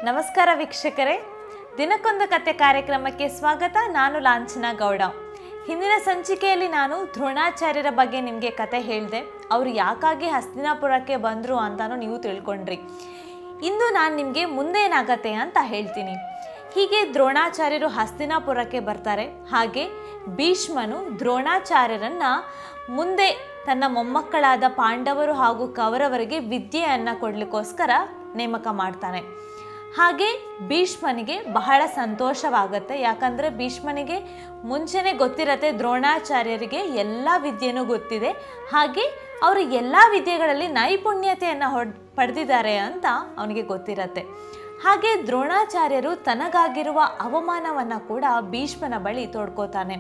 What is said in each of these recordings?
ನಮಸ್ಕಾರ ವೀಕ್ಷಕರೇ ದಿನಕ್ಕೊಂದು ಕತೆ ಕಾರ್ಯಕ್ರಮಕ್ಕೆ ಸ್ವಾಗತ ನಾನು ಲಾಂಛನಾ ಗೌಡ ಹಿಂದಿನ ಸಂಚಿಕೆಯಲ್ಲಿ ನಾನು ದ್ರೋಣಾಚಾರ್ಯರ ಬಗ್ಗೆ ನಿಮಗೆ ಕತೆ ಹೇಳಿದೆ ಅವರು ಯಾಕಾಗಿ ಹಸ್ತಿನಾಪುರಕ್ಕೆ ಬಂದರು ಅಂತಾನು ನೀವು ತಿಳ್ಕೊಂಡ್ರಿ ಇಂದು ನಾನು ನಿಮಗೆ ಮುಂದೆ ಏನಾಗತ್ತೆ ಅಂತ ಹೇಳ್ತೀನಿ ಹೀಗೆ ದ್ರೋಣಾಚಾರ್ಯರು ಹಸ್ತಿನಾಪುರಕ್ಕೆ ಬರ್ತಾರೆ ಹಾಗೆ ಭೀಷ್ಮನು ದ್ರೋಣಾಚಾರ್ಯರನ್ನ ಮುಂದೆ ತನ್ನ ಮೊಮ್ಮಕ್ಕಳಾದ ಪಾಂಡವರು ಹಾಗೂ ಕೌರವರಿಗೆ ವಿದ್ಯೆಯನ್ನು ಕೊಡಲಿಕ್ಕೋಸ್ಕರ ನೇಮಕ ಮಾಡ್ತಾನೆ ಹಾಗೆ ಭೀಷ್ಮನಿಗೆ ಬಹಳ ಸಂತೋಷವಾಗುತ್ತೆ ಯಾಕಂದರೆ ಭೀಷ್ಮನಿಗೆ ಮುಂಚೆನೇ ಗೊತ್ತಿರತ್ತೆ ದ್ರೋಣಾಚಾರ್ಯರಿಗೆ ಎಲ್ಲ ವಿದ್ಯೆನೂ ಗೊತ್ತಿದೆ ಹಾಗೆ ಅವರು ಎಲ್ಲ ವಿದ್ಯೆಗಳಲ್ಲಿ ನೈಪುಣ್ಯತೆಯನ್ನು ಹೊಡ್ ಪಡೆದಿದ್ದಾರೆ ಅಂತ ಅವನಿಗೆ ಗೊತ್ತಿರತ್ತೆ ಹಾಗೆ ದ್ರೋಣಾಚಾರ್ಯರು ತನಗಾಗಿರುವ ಅವಮಾನವನ್ನು ಕೂಡ ಭೀಷ್ಮನ ಬಳಿ ತೋಡ್ಕೋತಾನೆ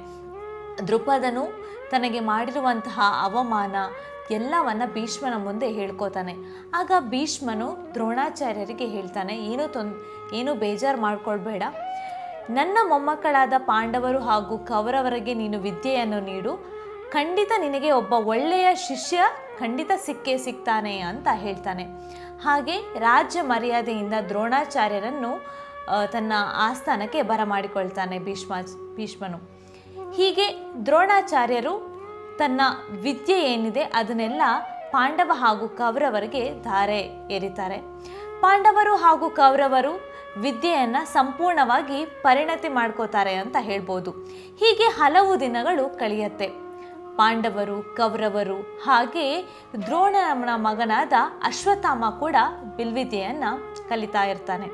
ದೃಪದನು ತನಗೆ ಮಾಡಿರುವಂತಹ ಅವಮಾನ ಎಲ್ಲವನ್ನ ಭೀಷ್ಮನ ಮುಂದೆ ಹೇಳ್ಕೋತಾನೆ ಆಗ ಭೀಷ್ಮನು ದ್ರೋಣಾಚಾರ್ಯರಿಗೆ ಹೇಳ್ತಾನೆ ಏನು ತೊನ್ ಏನು ಬೇಜಾರು ಮಾಡ್ಕೊಳ್ಬೇಡ ನನ್ನ ಮೊಮ್ಮಕ್ಕಳಾದ ಪಾಂಡವರು ಹಾಗೂ ಕೌರವರಿಗೆ ನೀನು ವಿದ್ಯೆಯನ್ನು ನೀಡು ಖಂಡಿತ ನಿನಗೆ ಒಬ್ಬ ಒಳ್ಳೆಯ ಶಿಷ್ಯ ಖಂಡಿತ ಸಿಕ್ಕೇ ಸಿಗ್ತಾನೆ ಅಂತ ಹೇಳ್ತಾನೆ ಹಾಗೆ ರಾಜ್ಯ ಮರ್ಯಾದೆಯಿಂದ ದ್ರೋಣಾಚಾರ್ಯರನ್ನು ಆ, ತನ್ನ ಆಸ್ಥಾನಕ್ಕೆ ಬರಮಾಡಿಕೊಳ್ತಾನೆ ಭೀಷ್ಮ ಭೀಷ್ಮನು ಹೀಗೆ ದ್ರೋಣಾಚಾರ್ಯರು ತನ್ನ ವಿದ್ಯೆ ಏನಿದೆ ಅದನ್ನೆಲ್ಲ ಪಾಂಡವ ಹಾಗೂ ಕೌರವರಿಗೆ ಧಾರೆ ಏರಿತಾರೆ ಪಾಂಡವರು ಹಾಗೂ ಕೌರವರು ವಿದ್ಯೆಯನ್ನು ಸಂಪೂರ್ಣವಾಗಿ ಪರಿಣತಿ ಮಾಡ್ಕೋತಾರೆ ಅಂತ ಹೇಳ್ಬೋದು ಹೀಗೆ ಹಲವು ದಿನಗಳು ಕಳೆಯುತ್ತೆ ಪಾಂಡವರು ಕೌರವರು ಹಾಗೆ ದ್ರೋಣನ ಮಗನಾದ ಅಶ್ವತ್ಥಾಮ ಕೂಡ ಬಿಲ್ವಿದ್ಯೆಯನ್ನು ಕಲಿತಾ ಇರ್ತಾನೆ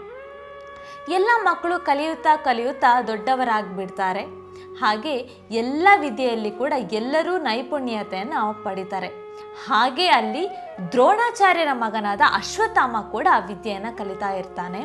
ಎಲ್ಲ ಮಕ್ಕಳು ಕಲಿಯುತ್ತಾ ಕಲಿಯುತ್ತಾ ದೊಡ್ಡವರಾಗ್ಬಿಡ್ತಾರೆ ಹಾಗೆ ಎಲ್ಲ ವಿದ್ಯೆಯಲ್ಲಿ ಕೂಡ ಎಲ್ಲರೂ ನೈಪುಣ್ಯತೆಯನ್ನು ಪಡಿತಾರೆ ಹಾಗೆ ಅಲ್ಲಿ ದ್ರೋಣಾಚಾರ್ಯರ ಮಗನಾದ ಅಶ್ವತ್ಥಾಮ ಕೂಡ ವಿದ್ಯೆಯನ್ನು ಕಲಿತಾ ಇರ್ತಾನೆ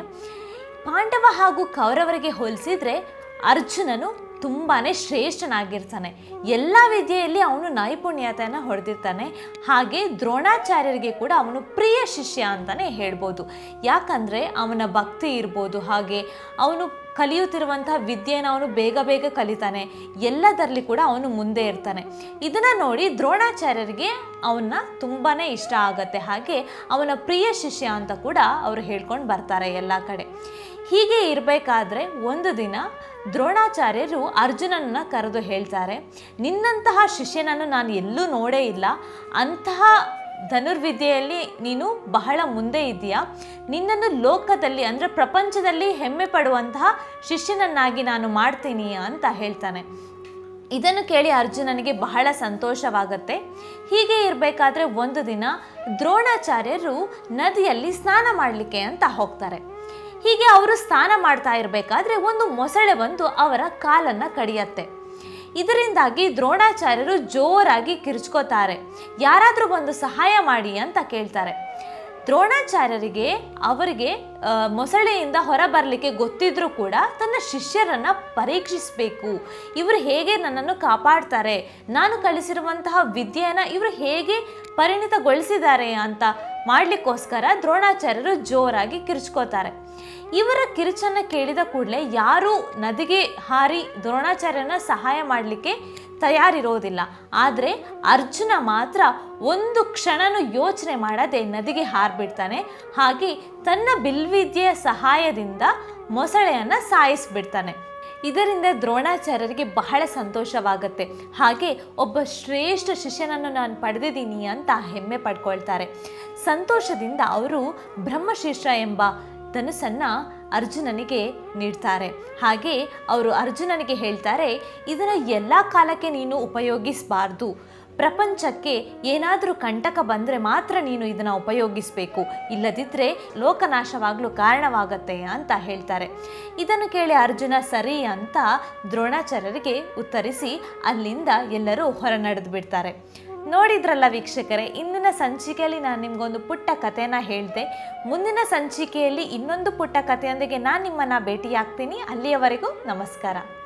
ಪಾಂಡವ ಹಾಗೂ ಕೌರವರಿಗೆ ಹೋಲಿಸಿದ್ರೆ ಅರ್ಜುನನು ತುಂಬಾ ಶ್ರೇಷ್ಠನಾಗಿರ್ತಾನೆ ಎಲ್ಲ ವಿದ್ಯೆಯಲ್ಲಿ ಅವನು ನೈಪುಣ್ಯತೆಯನ್ನು ಹೊಡೆದಿರ್ತಾನೆ ಹಾಗೆ ದ್ರೋಣಾಚಾರ್ಯರಿಗೆ ಕೂಡ ಅವನು ಪ್ರಿಯ ಶಿಷ್ಯ ಅಂತಲೇ ಹೇಳ್ಬೋದು ಯಾಕಂದರೆ ಅವನ ಭಕ್ತಿ ಇರ್ಬೋದು ಹಾಗೆ ಅವನು ಕಲಿಯುತ್ತಿರುವಂತಹ ವಿದ್ಯೆನ ಅವನು ಬೇಗ ಬೇಗ ಕಲಿತಾನೆ ಎಲ್ಲದರಲ್ಲಿ ಕೂಡ ಅವನು ಮುಂದೆ ಇರ್ತಾನೆ ಇದನ್ನು ನೋಡಿ ದ್ರೋಣಾಚಾರ್ಯರಿಗೆ ಅವನ್ನ ತುಂಬಾ ಇಷ್ಟ ಆಗತ್ತೆ ಹಾಗೆ ಅವನ ಪ್ರಿಯ ಶಿಷ್ಯ ಅಂತ ಕೂಡ ಅವರು ಹೇಳ್ಕೊಂಡು ಬರ್ತಾರೆ ಎಲ್ಲ ಕಡೆ ಹೀಗೆ ಇರಬೇಕಾದ್ರೆ ಒಂದು ದಿನ ದ್ರೋಣಾಚಾರ್ಯರು ಅರ್ಜುನನನ್ನ ಕರೆದು ಹೇಳ್ತಾರೆ ನಿನ್ನಂತಹ ಶಿಷ್ಯನನ್ನು ನಾನು ಎಲ್ಲೂ ನೋಡೇ ಇಲ್ಲ ಅಂತಹ ಧನುರ್ವಿದ್ಯೆಯಲ್ಲಿ ನೀನು ಬಹಳ ಮುಂದೆ ಇದೆಯಾ ನಿನ್ನನ್ನು ಲೋಕದಲ್ಲಿ ಅಂದರೆ ಪ್ರಪಂಚದಲ್ಲಿ ಹೆಮ್ಮೆ ಪಡುವಂತಹ ಶಿಷ್ಯನನ್ನಾಗಿ ನಾನು ಮಾಡ್ತೀನಿ ಅಂತ ಹೇಳ್ತಾನೆ ಇದನ್ನು ಕೇಳಿ ಅರ್ಜುನನಿಗೆ ಬಹಳ ಸಂತೋಷವಾಗುತ್ತೆ ಹೀಗೆ ಇರಬೇಕಾದ್ರೆ ಒಂದು ದಿನ ದ್ರೋಣಾಚಾರ್ಯರು ನದಿಯಲ್ಲಿ ಸ್ನಾನ ಮಾಡಲಿಕ್ಕೆ ಅಂತ ಹೋಗ್ತಾರೆ ಹೀಗೆ ಅವರು ಸ್ನಾನ ಮಾಡ್ತಾ ಇರಬೇಕಾದ್ರೆ ಒಂದು ಮೊಸಳೆ ಬಂದು ಅವರ ಕಾಲನ್ನು ಕಡಿಯತ್ತೆ ಇದರಿಂದಾಗಿ ದ್ರೋಣಾಚಾರ್ಯರು ಜೋರಾಗಿ ಕಿರ್ಚ್ಕೋತಾರೆ ಯಾರಾದರೂ ಬಂದು ಸಹಾಯ ಮಾಡಿ ಅಂತ ಕೇಳ್ತಾರೆ ದ್ರೋಣಾಚಾರ್ಯರಿಗೆ ಅವರಿಗೆ ಆ, ಮೊಸಳೆಯಿಂದ ಹೊರ ಬರಲಿಕ್ಕೆ ಗೊತ್ತಿದ್ರೂ ಕೂಡ ತನ್ನ ಶಿಷ್ಯರನ್ನು ಪರೀಕ್ಷಿಸಬೇಕು ಇವರು ಹೇಗೆ ನನ್ನನ್ನು ಕಾಪಾಡ್ತಾರೆ ನಾನು ಕಲಿಸಿರುವಂತಹ ವಿದ್ಯೆಯನ್ನು ಇವರು ಹೇಗೆ ಪರಿಣಿತಗೊಳಿಸಿದ್ದಾರೆ ಅಂತ ಮಾಡಲಿಕ್ಕೋಸ್ಕರ ದ್ರೋಣಾಚಾರ್ಯರು ಜೋರಾಗಿ ಕಿರ್ಚ್ಕೋತಾರೆ ಇವರ ಕಿರುಚನ್ನು ಕೇಳಿದ ಕೂಡಲೇ ಯಾರೂ ನದಿಗೆ ಹಾರಿ ದ್ರೋಣಾಚಾರ್ಯನ ಸಹಾಯ ಮಾಡಲಿಕ್ಕೆ ತಯಾರಿರೋದಿಲ್ಲ ಆದರೆ ಅರ್ಜುನ ಮಾತ್ರ ಒಂದು ಕ್ಷಣನೂ ಯೋಚನೆ ಮಾಡದೆ ನದಿಗೆ ಹಾರಿಬಿಡ್ತಾನೆ ಹಾಗೆ ತನ್ನ ಬಿಲ್ವಿದ್ಯೆಯ ಸಹಾಯದಿಂದ ಮೊಸಳೆಯನ್ನು ಸಾಯಿಸಿಬಿಡ್ತಾನೆ ಇದರಿಂದ ದ್ರೋಣಾಚಾರ್ಯರಿಗೆ ಬಹಳ ಸಂತೋಷವಾಗುತ್ತೆ ಹಾಗೆ ಒಬ್ಬ ಶ್ರೇಷ್ಠ ಶಿಷ್ಯನನ್ನು ನಾನು ಪಡೆದಿದ್ದೀನಿ ಅಂತ ಹೆಮ್ಮೆ ಪಡ್ಕೊಳ್ತಾರೆ ಸಂತೋಷದಿಂದ ಅವರು ಬ್ರಹ್ಮಶೀರ್ಷ ಎಂಬ ಧನುಸನ್ನು ಅರ್ಜುನನಿಗೆ ನೀಡ್ತಾರೆ ಹಾಗೆ ಅವರು ಅರ್ಜುನನಿಗೆ ಹೇಳ್ತಾರೆ ಇದನ್ನು ಎಲ್ಲ ಕಾಲಕ್ಕೆ ನೀನು ಉಪಯೋಗಿಸಬಾರ್ದು ಪ್ರಪಂಚಕ್ಕೆ ಏನಾದರೂ ಕಂಟಕ ಬಂದರೆ ಮಾತ್ರ ನೀನು ಇದನ್ನು ಉಪಯೋಗಿಸಬೇಕು ಇಲ್ಲದಿದ್ದರೆ ಲೋಕನಾಶವಾಗಲು ಕಾರಣವಾಗತ್ತೆ ಅಂತ ಹೇಳ್ತಾರೆ ಇದನ್ನು ಕೇಳಿ ಅರ್ಜುನ ಸರಿ ಅಂತ ದ್ರೋಣಾಚಾರ್ಯರಿಗೆ ಉತ್ತರಿಸಿ ಅಲ್ಲಿಂದ ಎಲ್ಲರೂ ಹೊರ ನಡೆದು ಬಿಡ್ತಾರೆ ನೋಡಿದ್ರಲ್ಲ ವೀಕ್ಷಕರೇ ಇಂದಿನ ಸಂಚಿಕೆಯಲ್ಲಿ ನಾನು ನಿಮಗೊಂದು ಪುಟ್ಟ ಕಥೆನ ಹೇಳಿದೆ ಮುಂದಿನ ಸಂಚಿಕೆಯಲ್ಲಿ ಇನ್ನೊಂದು ಪುಟ್ಟ ಕಥೆಯೊಂದಿಗೆ ನಾನು ನಿಮ್ಮನ್ನು ಭೇಟಿಯಾಗ್ತೀನಿ ಅಲ್ಲಿಯವರೆಗೂ ನಮಸ್ಕಾರ